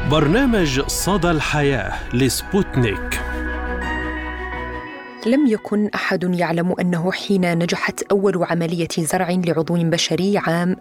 برنامج صدى الحياة لسبوتنيك لم يكن احد يعلم انه حين نجحت اول عمليه زرع لعضو بشري عام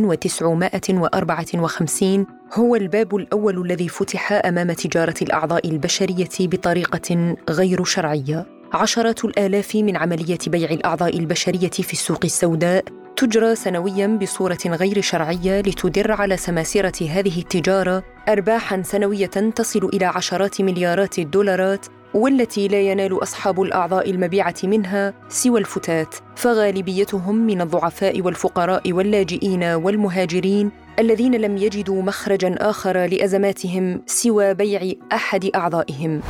1954 هو الباب الاول الذي فتح امام تجاره الاعضاء البشريه بطريقه غير شرعيه. عشرات الالاف من عمليه بيع الاعضاء البشريه في السوق السوداء تجرى سنويا بصوره غير شرعيه لتدر على سماسره هذه التجاره ارباحا سنويه تصل الى عشرات مليارات الدولارات والتي لا ينال اصحاب الاعضاء المبيعه منها سوى الفتات فغالبيتهم من الضعفاء والفقراء واللاجئين والمهاجرين الذين لم يجدوا مخرجا اخر لازماتهم سوى بيع احد اعضائهم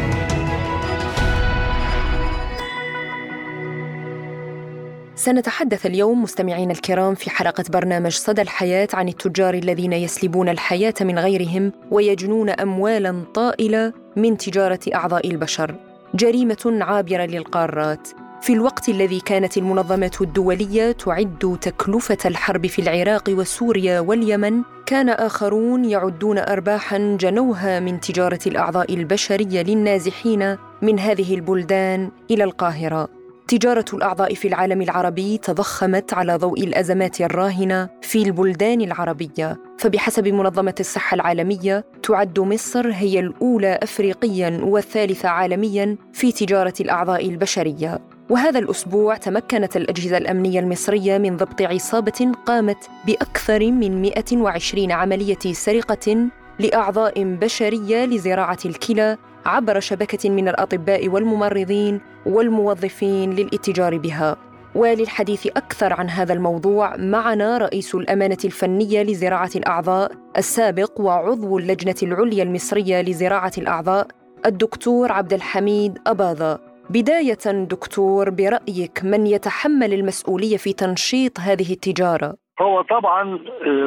سنتحدث اليوم مستمعينا الكرام في حلقة برنامج صدى الحياة عن التجار الذين يسلبون الحياة من غيرهم ويجنون أموالا طائلة من تجارة أعضاء البشر. جريمة عابرة للقارات. في الوقت الذي كانت المنظمات الدولية تعد تكلفة الحرب في العراق وسوريا واليمن، كان آخرون يعدون أرباحا جنوها من تجارة الأعضاء البشرية للنازحين من هذه البلدان إلى القاهرة. تجاره الاعضاء في العالم العربي تضخمت على ضوء الازمات الراهنه في البلدان العربيه فبحسب منظمه الصحه العالميه تعد مصر هي الاولى افريقيا والثالثه عالميا في تجاره الاعضاء البشريه وهذا الأسبوع تمكنت الأجهزة الأمنية المصرية من ضبط عصابة قامت بأكثر من 120 عملية سرقة لأعضاء بشرية لزراعة الكلى عبر شبكه من الاطباء والممرضين والموظفين للاتجار بها وللحديث اكثر عن هذا الموضوع معنا رئيس الامانه الفنيه لزراعه الاعضاء السابق وعضو اللجنه العليا المصريه لزراعه الاعضاء الدكتور عبد الحميد اباظه بدايه دكتور برايك من يتحمل المسؤوليه في تنشيط هذه التجاره هو طبعا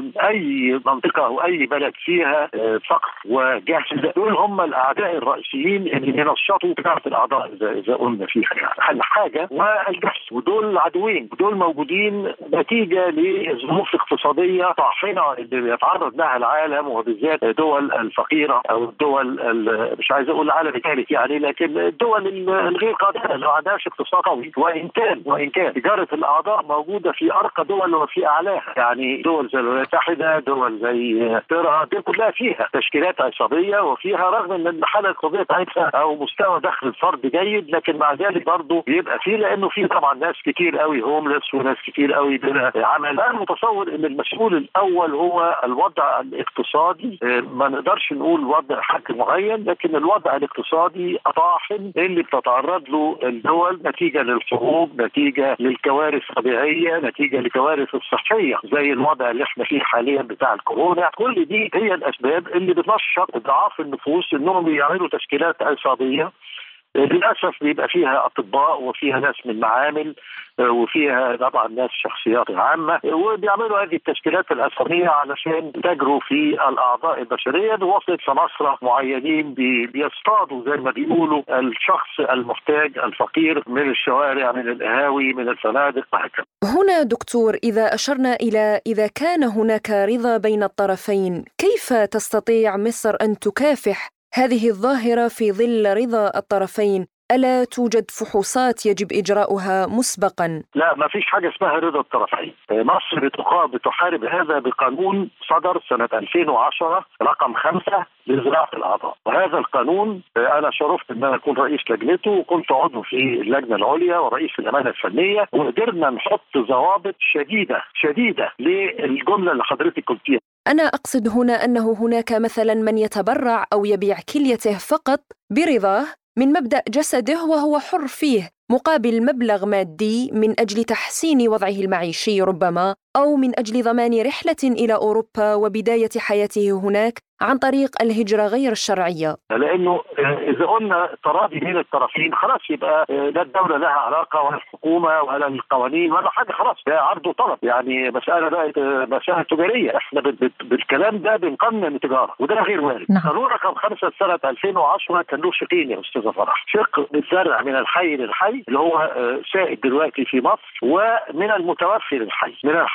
اي منطقه او اي بلد فيها فقر وجهل دول هم الاعداء الرئيسيين اللي بينشطوا تجاره الاعضاء اذا قلنا فيها يعني الحاجه والجهل ودول عدوين ودول موجودين نتيجه لظروف اقتصاديه طاحنه اللي بيتعرض لها العالم وبالذات الدول الفقيره او الدول مش عايز اقول العالم الثالث يعني لكن الدول الغير قادره اللي ما عندهاش اقتصاد قوي وان كان وان كان تجاره الاعضاء موجوده في ارقى دول وفي اعلاها يعني دول زي الولايات المتحده دول زي ترى دي كلها فيها تشكيلات عصابيه وفيها رغم ان الحاله الاقتصاديه بتاعتها او مستوى دخل الفرد جيد لكن مع ذلك برضه بيبقى فيه لانه في طبعا ناس كتير قوي هوملس وناس كتير قوي بلا عمل انا متصور ان المسؤول الاول هو الوضع الاقتصادي ما نقدرش نقول وضع حد معين لكن الوضع الاقتصادي طاحن اللي بتتعرض له الدول نتيجه للحروب نتيجه للكوارث الطبيعيه نتيجه للكوارث الصحيه زي الوضع اللي احنا فيه حاليا بتاع الكورونا كل دي هي الاسباب اللي بتنشط ضعاف النفوس انهم يعملوا تشكيلات عصابيه للاسف بيبقى فيها اطباء وفيها ناس من معامل وفيها طبعا ناس شخصيات عامه وبيعملوا هذه التشكيلات الاساميه علشان تجروا في الاعضاء البشريه بواسطه سماسره معينين بيصطادوا زي ما بيقولوا الشخص المحتاج الفقير من الشوارع من القهاوي من الفنادق وهكذا. هنا دكتور اذا اشرنا الى اذا كان هناك رضا بين الطرفين، كيف تستطيع مصر ان تكافح هذه الظاهرة في ظل رضا الطرفين ألا توجد فحوصات يجب إجراؤها مسبقا؟ لا ما فيش حاجة اسمها رضا الطرفين مصر بتقابل بتحارب هذا بقانون صدر سنة 2010 رقم خمسة لزراعة الأعضاء وهذا القانون أنا شرفت أن أنا أكون رئيس لجنته وكنت عضو في اللجنة العليا ورئيس الأمانة الفنية وقدرنا نحط ضوابط شديدة شديدة للجملة اللي حضرتك قلتيها أنا أقصد هنا أنه هناك مثلا من يتبرع أو يبيع كليته فقط برضاه من مبدا جسده وهو حر فيه مقابل مبلغ مادي من اجل تحسين وضعه المعيشي ربما او من اجل ضمان رحله الى اوروبا وبدايه حياته هناك عن طريق الهجره غير الشرعيه. لانه اذا قلنا تراضي بين الطرفين خلاص يبقى لا الدوله لها علاقه ولا الحكومه ولا القوانين ولا حاجه خلاص ده عرض وطلب يعني مساله بقت مساله تجاريه احنا بالكلام ده بنقنن التجاره وده غير وارد. قانون رقم خمسه سنه 2010 كان له شقين يا استاذه فرح، شق بالزرع من الحي للحي اللي هو سائد دلوقتي في مصر ومن المتوفي للحي. من الحي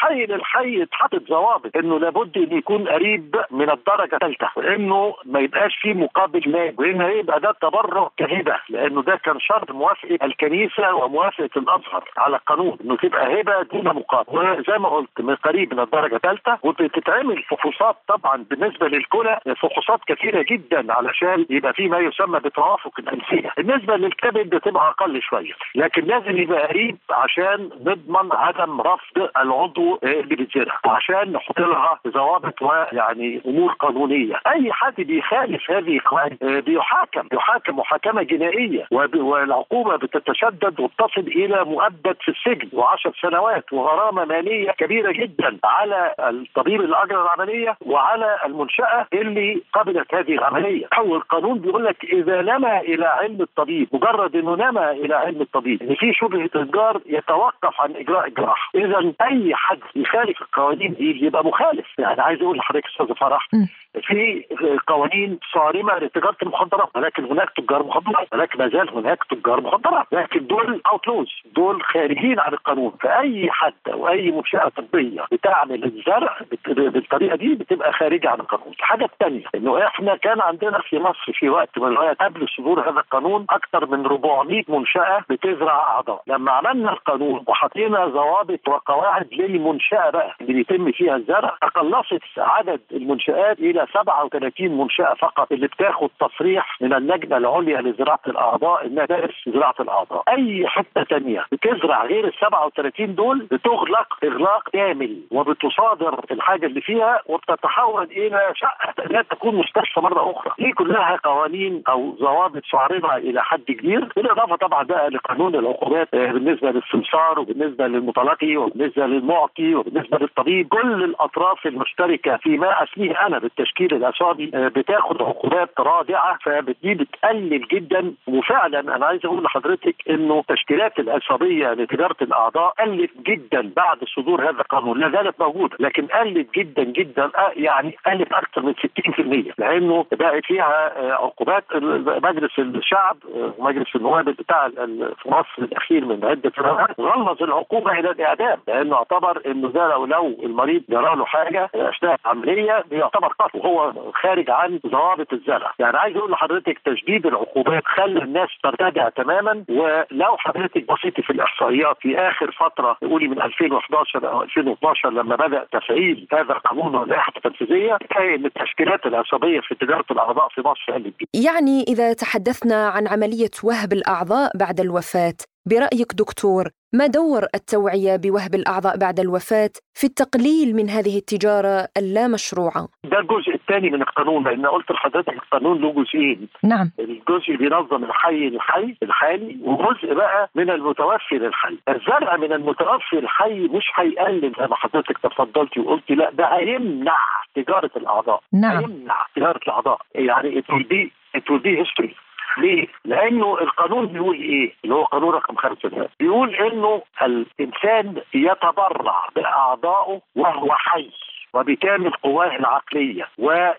الحي للحي اتحطت ضوابط انه لابد ان يكون قريب من الدرجه الثالثه وانه ما يبقاش فيه مقابل مال وان يبقى ده تبرع كهبه لانه ده كان شرط موافقه الكنيسه وموافقه الازهر على القانون انه تبقى هبه دون مقابل وزي ما قلت من قريب من الدرجه الثالثه وبتتعمل فحوصات طبعا بالنسبه للكلى فحوصات كثيره جدا علشان يبقى في ما يسمى بتوافق الانسيه بالنسبه للكبد بتبقى اقل شويه لكن لازم يبقى قريب عشان نضمن عدم رفض العضو اللي بيتزرع وعشان نحط لها ضوابط ويعني امور قانونيه اي حد بيخالف هذه القواعد بيحاكم بيحاكم محاكمه جنائيه والعقوبه بتتشدد وتصل الى مؤبد في السجن وعشر سنوات وغرامه ماليه كبيره جدا على الطبيب اللي اجرى العمليه وعلى المنشاه اللي قبلت هذه العمليه او القانون بيقول لك اذا نما الى علم الطبيب مجرد انه نما الى علم الطبيب ان في شبهه اصدار يتوقف عن اجراء الجراحه اذا اي حد يخالف القوانين دي يبقى مخالف يعني عايز اقول لحضرتك استاذ فرح في قوانين صارمه لتجاره المخدرات ولكن هناك تجار مخدرات ولكن ما زال هناك تجار مخدرات لكن دول اوتلوز دول خارجين عن القانون فاي حد او اي منشاه طبيه بتعمل الزرع بالطريقه دي بتبقى خارجه عن القانون الحاجه الثانيه انه احنا كان عندنا في مصر في وقت من الاوقات قبل صدور هذا القانون اكثر من 400 منشاه بتزرع اعضاء لما عملنا القانون وحطينا ضوابط وقواعد للمنشاه بقى اللي بيتم فيها الزرع تقلصت عدد المنشات الى 37 منشاه فقط اللي بتاخد تصريح من اللجنه العليا لزراعه الاعضاء انها تدرس زراعه الاعضاء اي حته ثانيه بتزرع غير ال 37 دول بتغلق اغلاق كامل وبتصادر الحاجه اللي فيها وبتتحول الى شقه لا تكون مستشفى مره اخرى دي كلها قوانين او ضوابط صارمه الى حد كبير بالاضافه طبعا بقى لقانون العقوبات بالنسبه للسمسار وبالنسبه للمتلقي وبالنسبه للمعطي وبالنسبه للطبيب كل الاطراف المشتركه فيما اسميه انا بالتشكيل العصابي بتاخد عقوبات رادعه فدي بتقلل جدا وفعلا انا عايز اقول لحضرتك انه التشكيلات العصابيه لتجاره الاعضاء قلت جدا بعد صدور هذا القانون لا زالت موجوده لكن قلت جدا جدا يعني قلت اكثر من 60% لانه بقت فيها عقوبات مجلس الشعب ومجلس النواب بتاع في مصر الاخير من عده سنوات غلظ العقوبه الى الاعدام لانه اعتبر انه ده لو, لو المريض جرى له حاجه اثناء العمليه بيعتبر قتل وهو خارج عن ضوابط الزرع يعني عايز اقول لحضرتك تشديد العقوبات خلى الناس ترتدع تماما ولو حضرتك بصيتي في الاحصائيات في اخر فتره قولي من 2011 او 2012 لما بدا تفعيل هذا القانون واللائحه التنفيذيه تلاقي ان التشكيلات العصبيه في تجاره الاعضاء في مصر قلت يعني اذا تحدثنا عن عمليه وهب الاعضاء بعد الوفاه برايك دكتور ما دور التوعيه بوهب الاعضاء بعد الوفاه في التقليل من هذه التجاره اللامشروعه؟ ده الجزء الثاني من القانون لان قلت لحضرتك القانون له جزئين. نعم. الجزء بينظم الحي للحي الحالي وجزء بقى من المتوفي للحي. الزرع من المتوفي للحي مش هيقلل زي ما حضرتك تفضلتي وقلتي لا ده هيمنع تجاره الاعضاء. نعم. هيمنع تجاره الاعضاء يعني it will be it will be history. ليه؟ لانه القانون بيقول ايه؟ اللي هو قانون رقم خمسه ده بيقول انه الانسان يتبرع باعضائه وهو حي وبكامل قواه العقليه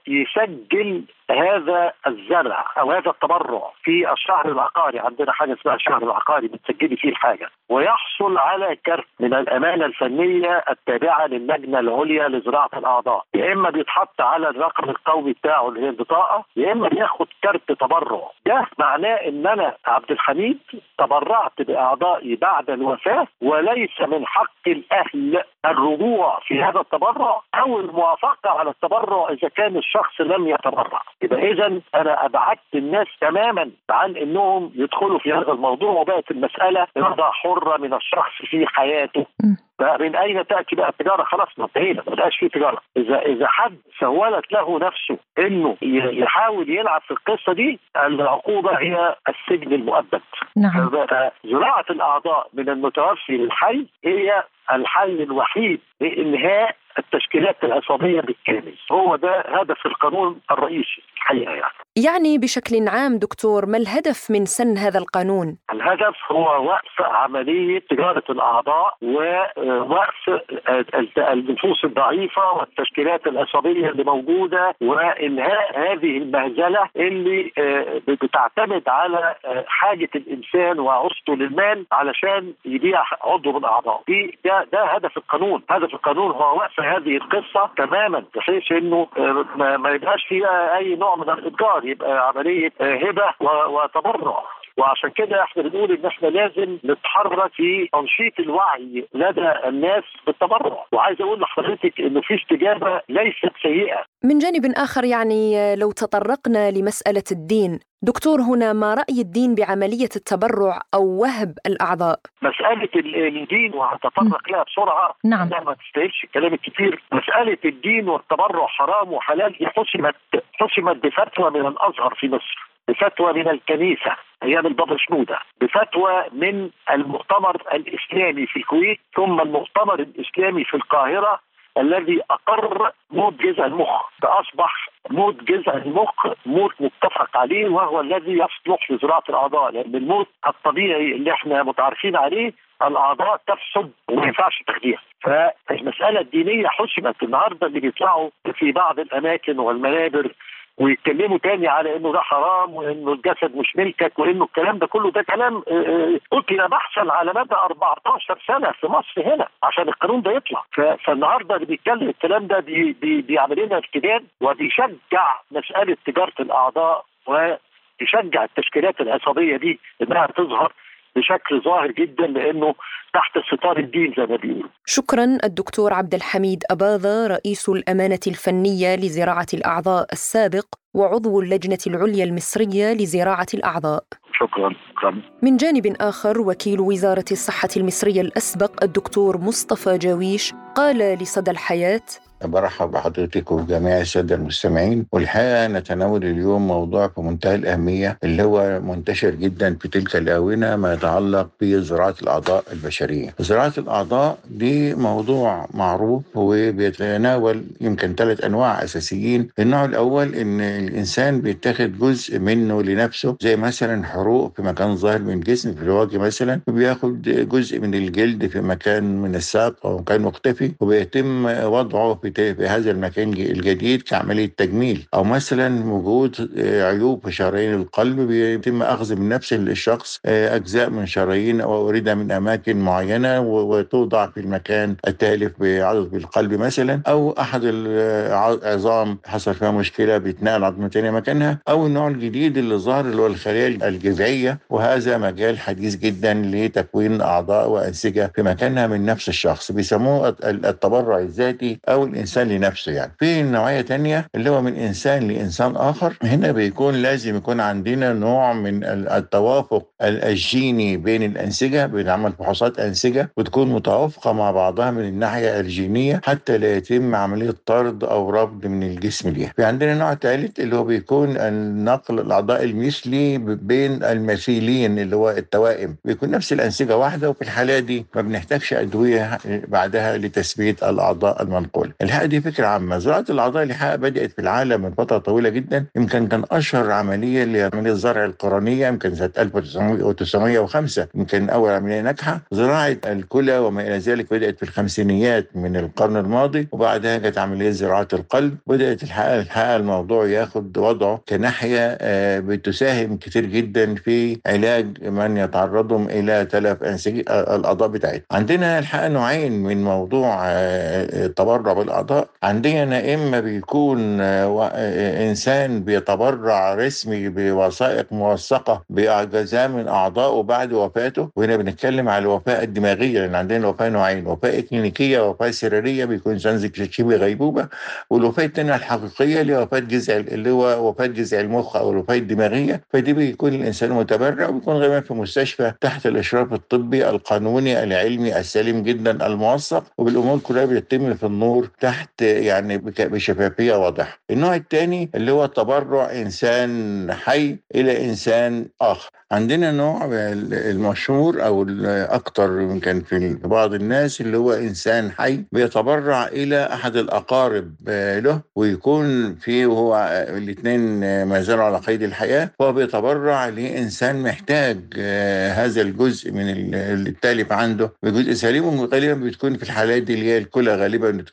ويسجل هذا الزرع او هذا التبرع في الشهر العقاري عندنا حاجه اسمها الشهر العقاري بتسجلي فيه الحاجه ويحصل على كرت من الامانه الفنيه التابعه للجنه العليا لزراعه الاعضاء يا اما بيتحط على الرقم القومي بتاعه اللي هي البطاقه يا اما بياخد كارت تبرع ده معناه ان انا عبد الحميد تبرعت باعضائي بعد الوفاه وليس من حق الاهل الرجوع في هذا التبرع او الموافقه على التبرع اذا كان الشخص لم يتبرع يبقى اذا انا ابعدت الناس تماما عن انهم يدخلوا في هذا الموضوع وبقت المساله رضا حره من الشخص في حياته فمن اين تاتي بقى التجاره خلاص انتهينا ما بقاش في تجاره اذا اذا حد سولت له نفسه انه يحاول يلعب في القصه دي العقوبه هي السجن المؤبد نعم زراعه الاعضاء من المتوفي للحي هي الحل الوحيد لانهاء التشكيلات العصابيه بالكامل هو ده هدف القانون الرئيسي الحقيقه يعني يعني بشكل عام دكتور ما الهدف من سن هذا القانون؟ الهدف هو وقف عمليه تجاره الاعضاء ووقف النفوس الضعيفه والتشكيلات العصابيه اللي موجوده وانهاء هذه المهزله اللي بتعتمد على حاجه الانسان وعوزته للمال علشان يبيع عضو من اعضائه. دي ده ده ده هدف القانون هدف القانون هو وقف هذه القصه تماما بحيث انه ما يبقاش فيها اي نوع من الاتجار يبقى عمليه هبه وتبرع وعشان كده احنا بنقول ان احنا لازم نتحرك في تنشيط الوعي لدى الناس بالتبرع وعايز اقول لحضرتك انه في استجابه ليست سيئه من جانب اخر يعني لو تطرقنا لمساله الدين دكتور هنا ما راي الدين بعمليه التبرع او وهب الاعضاء مساله الدين وهتطرق لها بسرعه نعم ما تستاهلش الكلام الكثير مساله الدين والتبرع حرام وحلال دي حسمت حسمت بفتوى من الازهر في مصر بفتوى من الكنيسة أيام البابا شنودة بفتوى من المؤتمر الإسلامي في الكويت ثم المؤتمر الإسلامي في القاهرة الذي أقر موت جذع المخ فأصبح موت جذع المخ موت متفق عليه وهو الذي يصلح لزراعة الأعضاء لأن الموت الطبيعي اللي احنا متعارفين عليه الاعضاء تفسد وما ينفعش تخديها فالمساله الدينيه حسمت النهارده اللي بيطلعوا في بعض الاماكن والمنابر ويتكلموا تاني على انه ده حرام وانه الجسد مش ملكك وانه الكلام ده كله ده كلام قتل بحثا على مدى 14 سنه في مصر هنا عشان القانون ده يطلع فالنهارده اللي بيتكلم الكلام ده بي بي بيعمل لنا ارتداد وبيشجع مساله تجاره الاعضاء ويشجع التشكيلات العصابيه دي انها تظهر بشكل ظاهر جدا لانه تحت ستار الدين زي ما بيقولوا. شكرا الدكتور عبد الحميد اباظه رئيس الامانه الفنيه لزراعه الاعضاء السابق وعضو اللجنه العليا المصريه لزراعه الاعضاء. شكرا شكرا. من جانب اخر وكيل وزاره الصحه المصريه الاسبق الدكتور مصطفى جاويش قال لصدى الحياه برحب بحضرتك وبجميع الساده المستمعين والحقيقه نتناول اليوم موضوع في منتهى الاهميه اللي هو منتشر جدا في تلك الاونه ما يتعلق بزراعه الاعضاء البشريه. زراعه الاعضاء دي موضوع معروف وبيتناول يمكن ثلاث انواع اساسيين، النوع الاول ان الانسان بيتاخد جزء منه لنفسه زي مثلا حروق في مكان ظاهر من الجسم في الوجه مثلا وبياخد جزء من الجلد في مكان من الساق او مكان مختفي وبيتم وضعه في في هذا المكان الجديد كعملية تجميل أو مثلا وجود عيوب في شرايين القلب بيتم أخذ من نفس الشخص أجزاء من شرايين أو أوردة من أماكن معينة وتوضع في المكان التالف بعضد القلب مثلا أو أحد العظام حصل فيها مشكلة بيتنقل عظمة تانية مكانها أو النوع الجديد اللي ظهر اللي هو الخلايا الجذعية وهذا مجال حديث جدا لتكوين أعضاء وأنسجة في مكانها من نفس الشخص بيسموه التبرع الذاتي أو الانسان لنفسه يعني في نوعيه تانية اللي هو من انسان لانسان اخر هنا بيكون لازم يكون عندنا نوع من التوافق الجيني بين الانسجه بنعمل فحوصات انسجه وتكون متوافقه مع بعضها من الناحيه الجينيه حتى لا يتم عمليه طرد او رفض من الجسم ليها في عندنا نوع ثالث اللي هو بيكون النقل الاعضاء المثلي بين المثيلين اللي هو التوائم بيكون نفس الانسجه واحده وفي الحاله دي ما بنحتاجش ادويه بعدها لتثبيت الاعضاء المنقوله الحقيقه دي فكره عامه زراعه الاعضاء الحقيقه بدات في العالم من فتره طويله جدا يمكن كان اشهر عمليه اللي هي عمليه زرع القرنيه يمكن سنه 1905 يمكن اول عمليه ناجحه زراعه الكلى وما الى ذلك بدات في الخمسينيات من القرن الماضي وبعدها جت عمليه زراعه القلب بدات الحقيقه الحقيقه الموضوع ياخد وضعه كناحيه بتساهم كتير جدا في علاج من يتعرضهم الى تلف انسجه الاعضاء بتاعتهم عندنا الحقيقه نوعين من موضوع التبرع بالاعضاء عندنا اما بيكون انسان بيتبرع رسمي بوثائق موثقه باجزاء من اعضائه بعد وفاته وهنا بنتكلم على الوفاه الدماغيه لان عندنا الوفاه نوعين وفاه كلينيكيه ووفاه سريريه بيكون انسان شبه غيبوبه والوفاه الثانيه الحقيقيه اللي هي وفاه جذع اللي هو وفاه جذع المخ او الوفاه الدماغيه فدي بيكون الانسان متبرع وبيكون غالبا في مستشفى تحت الاشراف الطبي القانوني العلمي السليم جدا الموثق وبالامور كلها بيتم في النور تحت يعني بشفافيه واضحه. النوع الثاني اللي هو تبرع انسان حي الى انسان اخر. عندنا نوع المشهور او الاكثر يمكن في بعض الناس اللي هو انسان حي بيتبرع الى احد الاقارب له ويكون في وهو الاثنين ما زالوا على قيد الحياه هو بيتبرع لانسان محتاج هذا الجزء من التالف عنده بجزء سليم وغالبا بتكون في الحالات دي اللي هي الكلى غالبا بتكون هي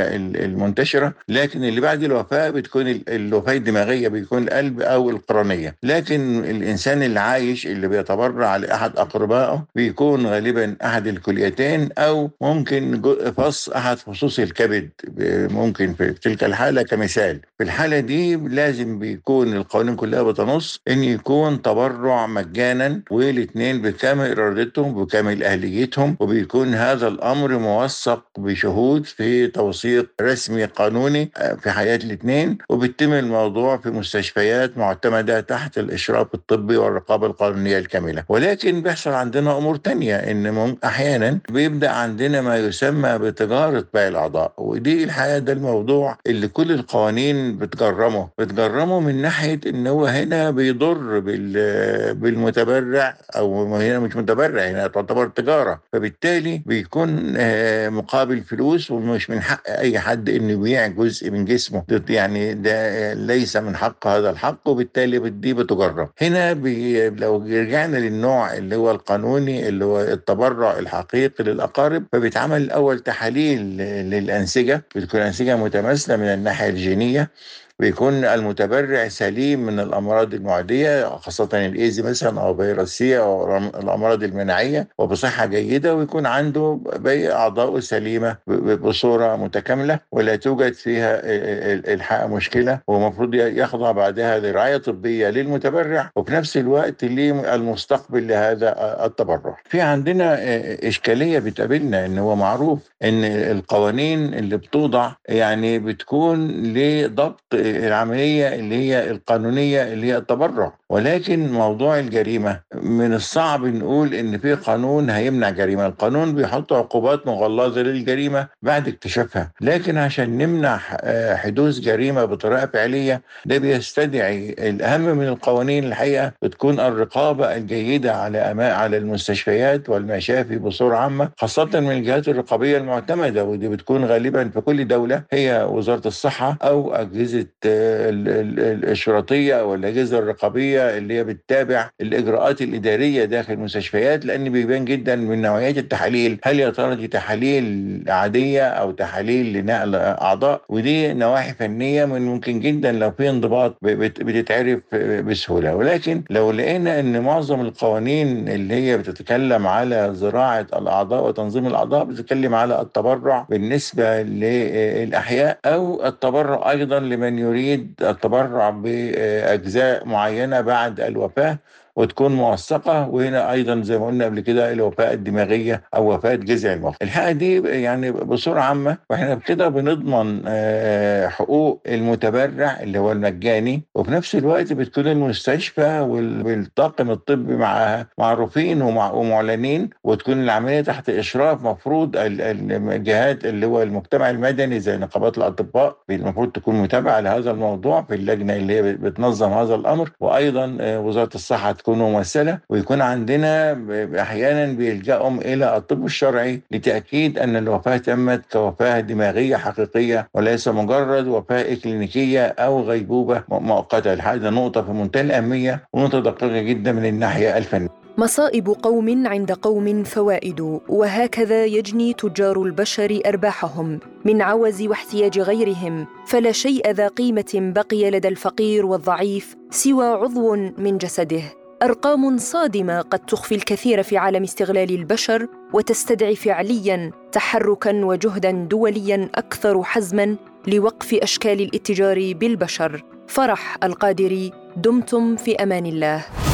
هي المنتشره لكن اللي بعد الوفاه بتكون الوفاه الدماغيه بيكون القلب او القرنيه لكن الانسان اللي عايش اللي بيتبرع لاحد اقربائه بيكون غالبا احد الكليتين او ممكن فص احد فصوص الكبد ممكن في تلك الحاله كمثال في الحاله دي لازم بيكون القوانين كلها بتنص ان يكون تبرع مجانا والاثنين بكامل ارادتهم بكامل اهليتهم وبيكون هذا الامر موثق بشهود في توثيق رسمي قانوني آه، في حياه الاثنين وبيتم الموضوع في مستشفيات معتمده تحت الاشراف الطبي والرقابه القانونيه الكامله ولكن بيحصل عندنا امور تانية ان احيانا بيبدا عندنا ما يسمى بتجاره بيع الاعضاء ودي الحقيقه ده الموضوع اللي كل القوانين بتجرمه بتجرمه من ناحيه ان هو هنا بيضر بالمتبرع او هنا مش متبرع هنا تعتبر تجاره فبالتالي بيكون آه، مقابل فلوس ومش من حق اي حد انه يبيع جزء من جسمه يعني ده ليس من حق هذا الحق وبالتالي دي بتجرم هنا بي لو رجعنا للنوع اللي هو القانوني اللي هو التبرع الحقيقي للاقارب فبيتعمل الاول تحاليل للانسجه بتكون انسجه متماثله من الناحيه الجينيه بيكون المتبرع سليم من الامراض المعديه خاصه الايزي مثلا او فيروسيه او الامراض المناعيه وبصحه جيده ويكون عنده باقي اعضائه سليمه بصوره متكامله ولا توجد فيها الحق مشكله ومفروض يخضع بعدها لرعايه طبيه للمتبرع وفي نفس الوقت للمستقبل لهذا التبرع. في عندنا اشكاليه بتقابلنا ان هو معروف ان القوانين اللي بتوضع يعني بتكون لضبط العمليه اللي هي القانونيه اللي هي التبرع ولكن موضوع الجريمه من الصعب نقول ان في قانون هيمنع جريمه القانون بيحط عقوبات مغلظه للجريمه بعد اكتشافها لكن عشان نمنع آه، حدوث جريمه بطريقه فعليه ده بيستدعي الاهم من القوانين الحقيقه بتكون الرقابه الجيده على أماء على المستشفيات والمشافي بصوره عامه خاصه من الجهات الرقابيه المعتمده ودي بتكون غالبا في كل دوله هي وزاره الصحه او اجهزه آه، الشرطيه او الاجهزه الرقابيه الإدارية اللي هي بتتابع الإجراءات الإدارية داخل المستشفيات لأن بيبان جدا من نوعيات التحاليل هل يا ترى دي تحاليل عادية أو تحاليل لنقل أعضاء ودي نواحي فنية من ممكن جدا لو في انضباط بتتعرف بسهولة ولكن لو لقينا أن معظم القوانين اللي هي بتتكلم على زراعة الأعضاء وتنظيم الأعضاء بتتكلم على التبرع بالنسبة للأحياء أو التبرع أيضا لمن يريد التبرع بأجزاء معينة بعد الوفاة وتكون موثقه وهنا ايضا زي ما قلنا قبل كده الوفاه الدماغيه او وفاه جذع المخ. الحقيقه دي يعني بصوره عامه واحنا بكده بنضمن آه، حقوق المتبرع اللي هو المجاني وفي نفس الوقت بتكون المستشفى والطاقم الطبي معاها معروفين ومعلنين وتكون العمليه تحت اشراف مفروض الجهات اللي هو المجتمع المدني زي نقابات الاطباء المفروض تكون متابعه لهذا الموضوع في اللجنه اللي هي بتنظم هذا الامر وايضا آه، وزاره الصحه تكون ممثله ويكون عندنا احيانا بيلجأهم الى الطب الشرعي لتاكيد ان الوفاه تمت كوفاه دماغيه حقيقيه وليس مجرد وفاه اكلينيكيه او غيبوبه مؤقته هذه نقطه في منتهى الاهميه ونقطه دقيقه جدا من الناحيه الفنيه مصائب قوم عند قوم فوائد وهكذا يجني تجار البشر ارباحهم من عوز واحتياج غيرهم فلا شيء ذا قيمه بقي لدى الفقير والضعيف سوى عضو من جسده ارقام صادمه قد تخفي الكثير في عالم استغلال البشر وتستدعي فعليا تحركا وجهدا دوليا اكثر حزما لوقف اشكال الاتجار بالبشر فرح القادري دمتم في امان الله